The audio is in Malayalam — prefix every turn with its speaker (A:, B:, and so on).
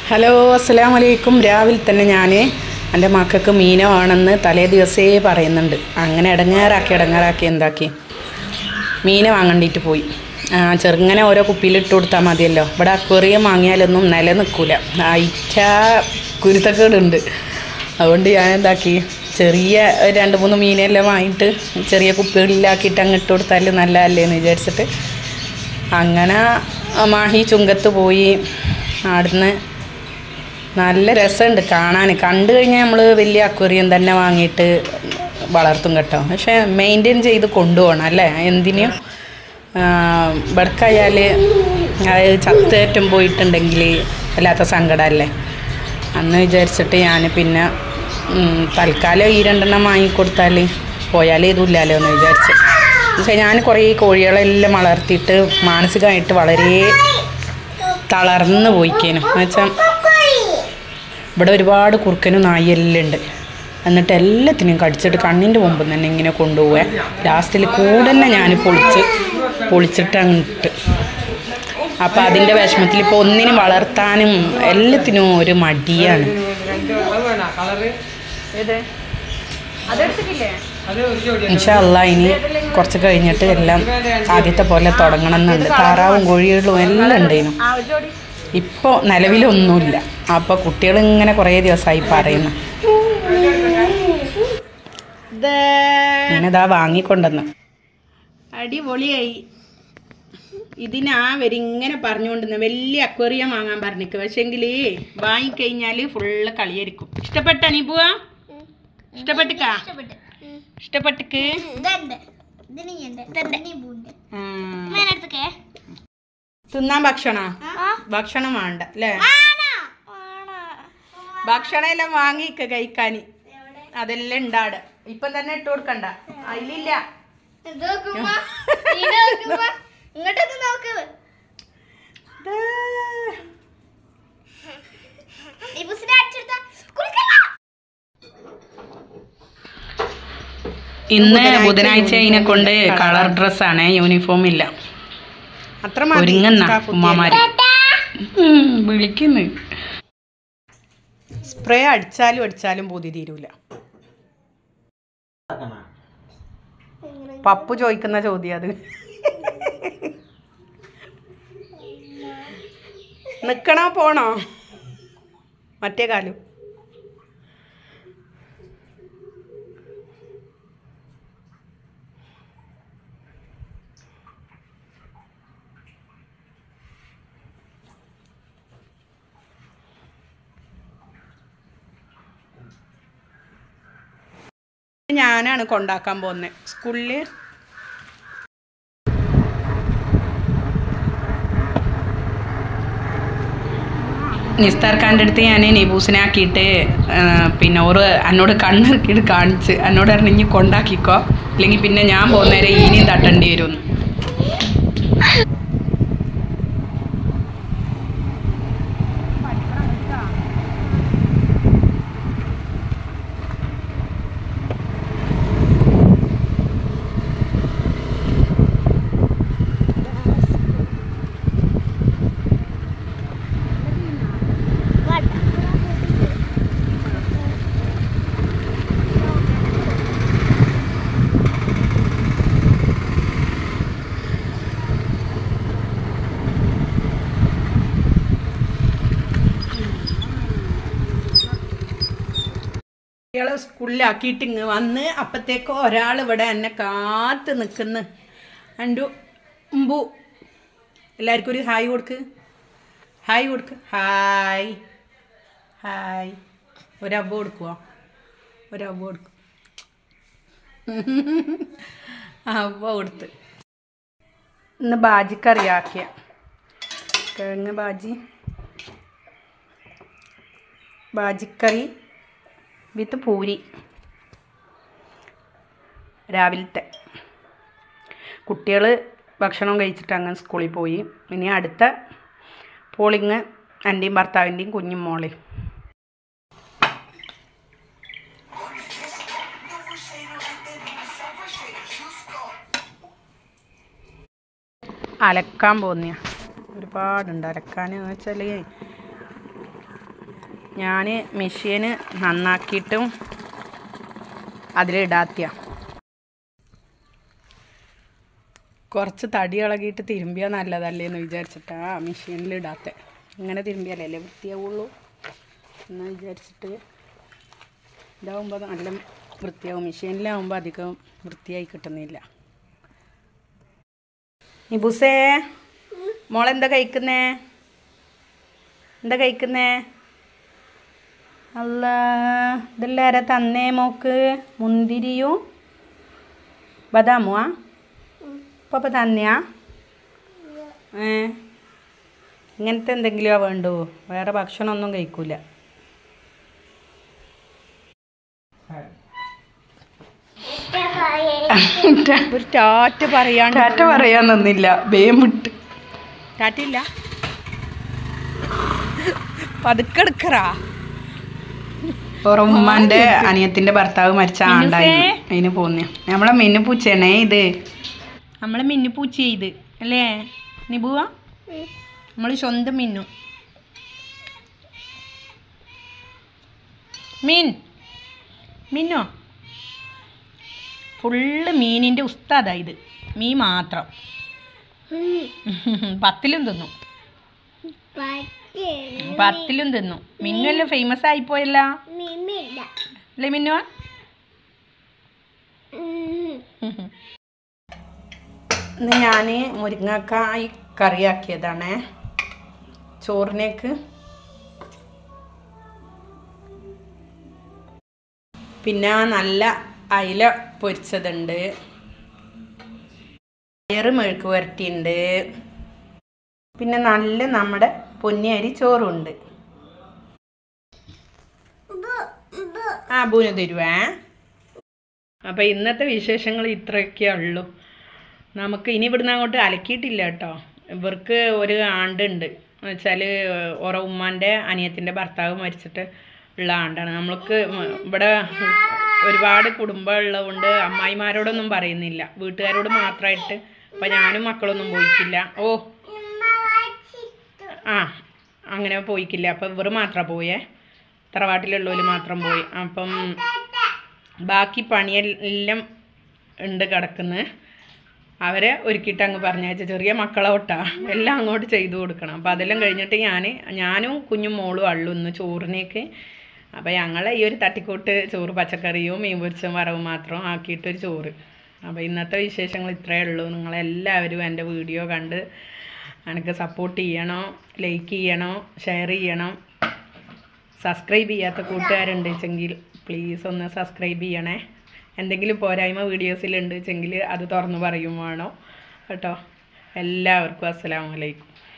A: ഹലോ അസ്സലാം വലൈക്കും രാവിലെ തന്നെ ഞാൻ എൻ്റെ മക്കൾക്ക് മീന വേണമെന്ന് തലേ ദിവസേ പറയുന്നുണ്ട് അങ്ങനെ ഇടങ്ങേറാക്കി ഇടങ്ങേറാക്കി എന്താക്കി മീന വാങ്ങണ്ടിട്ട് പോയി ആ, ചെറുങ്ങനെ ഓരോ കുപ്പിയിൽ ഇട്ട് കൊടുത്താൽ മതിയല്ലോ ഇവിടെ അക്വേറിയം വാങ്ങിയാലൊന്നും നിലനിൽക്കൂല അയച്ച കുരുത്തക്കേടുണ്ട് അതുകൊണ്ട് ഞാൻ എന്താക്കി ചെറിയ ഒരു രണ്ട് മൂന്ന് മീനെല്ലാം വാങ്ങിയിട്ട് ചെറിയ കുപ്പികളിലാക്കിയിട്ട് അങ്ങ് ഇട്ട് കൊടുത്താൽ നല്ലതല്ലേ എന്ന് വിചാരിച്ചിട്ട് അങ്ങനെ മാഹി ചുങ്കത്ത് പോയി അവിടുന്ന് നല്ല രസമുണ്ട് കാണാൻ കണ്ടു കഴിഞ്ഞാൽ നമ്മൾ വലിയ അക്വേറിയം തന്നെ വാങ്ങിയിട്ട് വളർത്തും കേട്ടോ പക്ഷേ മെയിൻറ്റെയിൻ ചെയ്ത് കൊണ്ടുപോകണം അല്ലേ എന്തിനും ഇവിടക്കായാൽ അതായത് ചത്തേറ്റം പോയിട്ടുണ്ടെങ്കിൽ വല്ലാത്ത സങ്കടമല്ലേ അന്ന് വിചാരിച്ചിട്ട് ഞാൻ പിന്നെ ഉം, തൽക്കാലം ഈ രണ്ടെണ്ണം വാങ്ങിക്കൊടുത്താൽ പോയാൽ ഇതുമില്ലല്ലോ എന്ന് വിചാരിച്ച് പക്ഷേ ഞാൻ കുറേ കോഴികളെല്ലാം വളർത്തിയിട്ട് മാനസികമായിട്ട് വളരെ തളർന്നു പോയിക്കേനു എന്നുവെച്ചാൽ ഇവിടെ ഒരുപാട് കുറുക്കനും നായെല്ലാം ഉണ്ട് എന്നിട്ട് എല്ലാത്തിനെയും കടിച്ചിട്ട് കണ്ണിൻ്റെ മുമ്പിൽ തന്നെ ഇങ്ങനെ കൊണ്ടുപോവാൻ ലാസ്റ്റിൽ കൂടെ തന്നെ ഞാൻ പൊളിച്ച് പൊളിച്ചിട്ട് അങ്ങോട്ട് അപ്പം അതിൻ്റെ വിഷമത്തിൽ ഇപ്പോൾ ഒന്നിനും വളർത്താനും എല്ലാത്തിനും ഒരു മടിയാണ് ഇൻഷല്ല ഇനി കുറച്ച് കഴിഞ്ഞിട്ട് എല്ലാം ആദ്യത്തെ പോലെ തുടങ്ങണം എന്നുണ്ട് താറാവും കോഴികളും എല്ലാം ഉണ്ടേനു ഇപ്പോൾ നിലവിലൊന്നുമില്ല അപ്പോൾ കുട്ടികൾ ഇങ്ങനെ കുറേ ദിവസമായി പറയുന്നു ഞാനിതാ വാങ്ങിക്കൊണ്ടെന്ന് അടിപൊളിയായി ഇതിനാ വരിങ്ങനെ പറഞ്ഞുകൊണ്ടിരുന്ന വലിയ അക്വേറിയം വാങ്ങാൻ പറഞ്ഞിക്ക് പക്ഷെങ്കിൽ വാങ്ങിക്കഴിഞ്ഞാൽ ഫുള്ള് കളിയായിരിക്കും ഇഷ്ടപ്പെട്ട അനീപുവാ ഇഷ്ടപ്പെട്ടിക്കാ ഇഷ്ടപ്പെട്ടിക്ക്
B: ഇതുണ്ട് ഇതിന് ഉണ്ട് ഇതിന് പൂണ്ട്
A: ഉം.
B: മേനടുത്തേക്ക്
A: തിന്നാൻ ഭക്ഷണ ഭക്ഷണം വേണ്ട അല്ലേ ഭക്ഷണം എല്ലാം വാങ്ങിക്ക കഴിക്കാൻ അതെല്ലാം ഉണ്ടാട് ഇപ്പം തന്നെ ഇട്ട് കൊടുക്കണ്ട അതിലില്ല
B: ഇങ്ങോട്ടൊന്ന് നോക്ക് ഈ ബുസിനെ അടിച്ചെടുത്താ കുളിക്കല്ല
A: ഇന്ന് ബുധനാഴ്ച അതിനെ കൊണ്ട് കളർ ഡ്രസ്സാണ് യൂണിഫോം ഇല്ല അത്ര ഒരുങ്ങുന്ന ഉമ്മമാര് ഉം, വിളിക്കുന്നു സ്പ്രേ അടിച്ചാലും അടിച്ചാലും പൊതി തീരൂല പപ്പു ചോദിക്കുന്ന ചോദ്യം അത് നിക്കണോ പോണോ മറ്റേ കാലും ഞാനാണ് കൊണ്ടാക്കാൻ പോകുന്നത് സ്കൂളിൽ നിസ്താർ ഖാൻ്റെ അടുത്ത് ഞാൻ നിബൂസിനെ ആക്കിയിട്ട് ആ, പിന്നെ ഓറ് എന്നോട് കണ്ണിറക്കിയിട്ട് കാണിച്ച് എന്നോട് പറഞ്ഞു ഇനി കൊണ്ടാക്കിക്കോ അല്ലെങ്കിൽ പിന്നെ ഞാൻ പോകുന്നേരം ഇനിയും തട്ടേണ്ടി വരും കുട്ടികളെ സ്കൂളിലാക്കിയിട്ട് ഇങ്ങ് വന്ന് അപ്പത്തേക്ക് ഒരാൾ ഇവിടെ എന്നെ കാത്ത് നിൽക്കുന്നു അണ്ടു ഉമ്പു എല്ലാവർക്കും ഒരു ഹായ് കൊടുക്ക് ഹായ് കൊടുക്ക് ഹായ് ഹായ് ഒരബ്ബ കൊടുക്കുവോ ഒരബ്ബ കൊടുക്കും അവ കൊടുത്ത് ഇന്ന് ബാജിക്കറി ആക്കിയ കിഴങ്ങ് ബാജി ബാജിക്കറി വിത്ത് പൂരി രാവിലത്തെ കുട്ടികൾ ഭക്ഷണം കഴിച്ചിട്ട് അങ്ങനെ സ്കൂളിൽ പോയി ഇനി അടുത്ത പോളിങ് എൻ്റെയും ഭർത്താവിൻ്റെയും കുഞ്ഞും മോളെയും അലക്കാൻ പോകുന്ന ഒരുപാടുണ്ട് അലക്കാൻ എന്ന് വെച്ചാൽ ഞാൻ മെഷീന് നന്നാക്കിയിട്ടും അതിലിടാത്തിയ കുറച്ച് തടി ഇളകിയിട്ട് തിരുമ്പിയാൽ നല്ലതല്ലേ എന്ന് വിചാരിച്ചിട്ടാ മെഷീനിൽ ഇടാത്ത ഇങ്ങനെ തിരുമ്പിയാലല്ലേ വൃത്തിയാവുള്ളൂ എന്ന് വിചാരിച്ചിട്ട് ഇതാവുമ്പോൾ നല്ല വൃത്തിയാവും മെഷീനിലാവുമ്പോൾ അധികം വൃത്തിയായി കിട്ടുന്നില്ല നിബുസേ മോളെന്താ കഴിക്കുന്നേ എന്താ കഴിക്കുന്നേ അല്ല ഇതെല്ലാം ആരാ തന്നേ മോക്ക് മുന്തിരിയും ബദാമുവാ പപ്പ തന്നെയാ ഏ ഇങ്ങനത്തെ എന്തെങ്കിലുമാ വേണ്ടോ വേറെ ഭക്ഷണമൊന്നും കഴിക്കൂല ഒരു ടാറ്റ പറയാണ്ട് ടാറ്റ പറയാൻ നിന്നില്ല വേം വിട്ട് ടാറ്റയില്ല പതുക്കെ എടുക്കറാ ഉമ്മന്റെ അനിയത്തിന്റെ ഭർത്താവ് മരിച്ച ആണ്ടായിരുന്നു അതിന് പോന്നെ നമ്മളെ മിന്നു പൂച്ചയാണേ ഇത് നമ്മളെ മിന്നു പൂച്ച ഇത് അല്ലേ നിബുവ നമ്മള് സ്വന്തം മിന്നു മീൻ മിന്നോ ഫുള്ള് മീനിൻ്റെ ഉസ്താദാ ഇത് മീൻ മാത്രം പത്തിലും തിന്നു പത്തിലും തിന്നു മിന്നു എല്ലാം ഫേമസ് ആയിപ്പോയല്ല അല്ലേ മിന്നു ഇന്ന് ഞാൻ മുരിങ്ങക്കായ് കറിയാക്കിയതാണേ ചോറിനേക്ക് പിന്നെ നല്ല അയില പൊരിച്ചതുണ്ട് പയറ് മെഴുക്ക് പുരട്ടിയുണ്ട് പിന്നെ നല്ല നമ്മുടെ പൊന്നിയരി ചോറുണ്ട് ആ ബൂന് തരുവേ അപ്പം ഇന്നത്തെ വിശേഷങ്ങൾ ഇത്രയൊക്കെ ഉള്ളൂ നമുക്ക് ഇനി ഇവിടുന്ന് അങ്ങോട്ട് അലക്കിയിട്ടില്ല കേട്ടോ ഇവർക്ക് ഒരു ആണ്ടുണ്ട് എന്ന് വെച്ചാൽ ഓറ ഉമ്മാൻ്റെ അനിയത്തിൻ്റെ ഭർത്താവ് മരിച്ചിട്ട് ഉള്ള ആണ്ടാണ് നമ്മൾക്ക് ഇവിടെ ഒരുപാട് കുടുംബം ഉള്ളതുകൊണ്ട് അമ്മായിമാരോടൊന്നും പറയുന്നില്ല വീട്ടുകാരോട് മാത്രമായിട്ട് അപ്പം ഞാനും മക്കളൊന്നും പോയിക്കില്ല ഓ ആ അങ്ങനെ പോയിക്കില്ല അപ്പം ഇവർ മാത്രം പോയേ തറവാട്ടിലുള്ളവർ മാത്രം പോയി അപ്പം ബാക്കി പണിയെല്ലാം ഉണ്ട് കിടക്കുന്നത് അവരെ ഒരുക്കിയിട്ട് അങ്ങ് പറഞ്ഞയച്ച ചെറിയ മക്കളോട്ടാ എല്ലാം അങ്ങോട്ട് ചെയ്തു കൊടുക്കണം അപ്പം അതെല്ലാം കഴിഞ്ഞിട്ട് ഞാൻ ഞാനും കുഞ്ഞും മോളും അള്ളു ഇന്ന് ചോറിനേക്ക് അപ്പം ഞങ്ങൾ ഈ ഒരു തട്ടിക്കൂട്ട് ചോറ് പച്ചക്കറിയും മീൻ പൊരിച്ചും വറവും മാത്രം ആക്കിയിട്ടൊരു ചോറ് അപ്പോൾ ഇന്നത്തെ വിശേഷങ്ങൾ ഇത്രയേ ഉള്ളൂ നിങ്ങളെല്ലാവരും എൻ്റെ വീഡിയോ കണ്ട് എനിക്ക് സപ്പോർട്ട് ചെയ്യണോ ലൈക്ക് ചെയ്യണോ ഷെയർ ചെയ്യണം സബ്സ്ക്രൈബ് ചെയ്യാത്ത കൂട്ടുകാരുണ്ട് വെച്ചെങ്കിൽ പ്ലീസ് ഒന്ന് സബ്സ്ക്രൈബ് ചെയ്യണേ എന്തെങ്കിലും പോരായ്മ വീഡിയോസിലുണ്ട് വെച്ചെങ്കിൽ അത് തുറന്ന് പറയും വേണോ കേട്ടോ എല്ലാവർക്കും അസ്സലാമു അലൈക്കും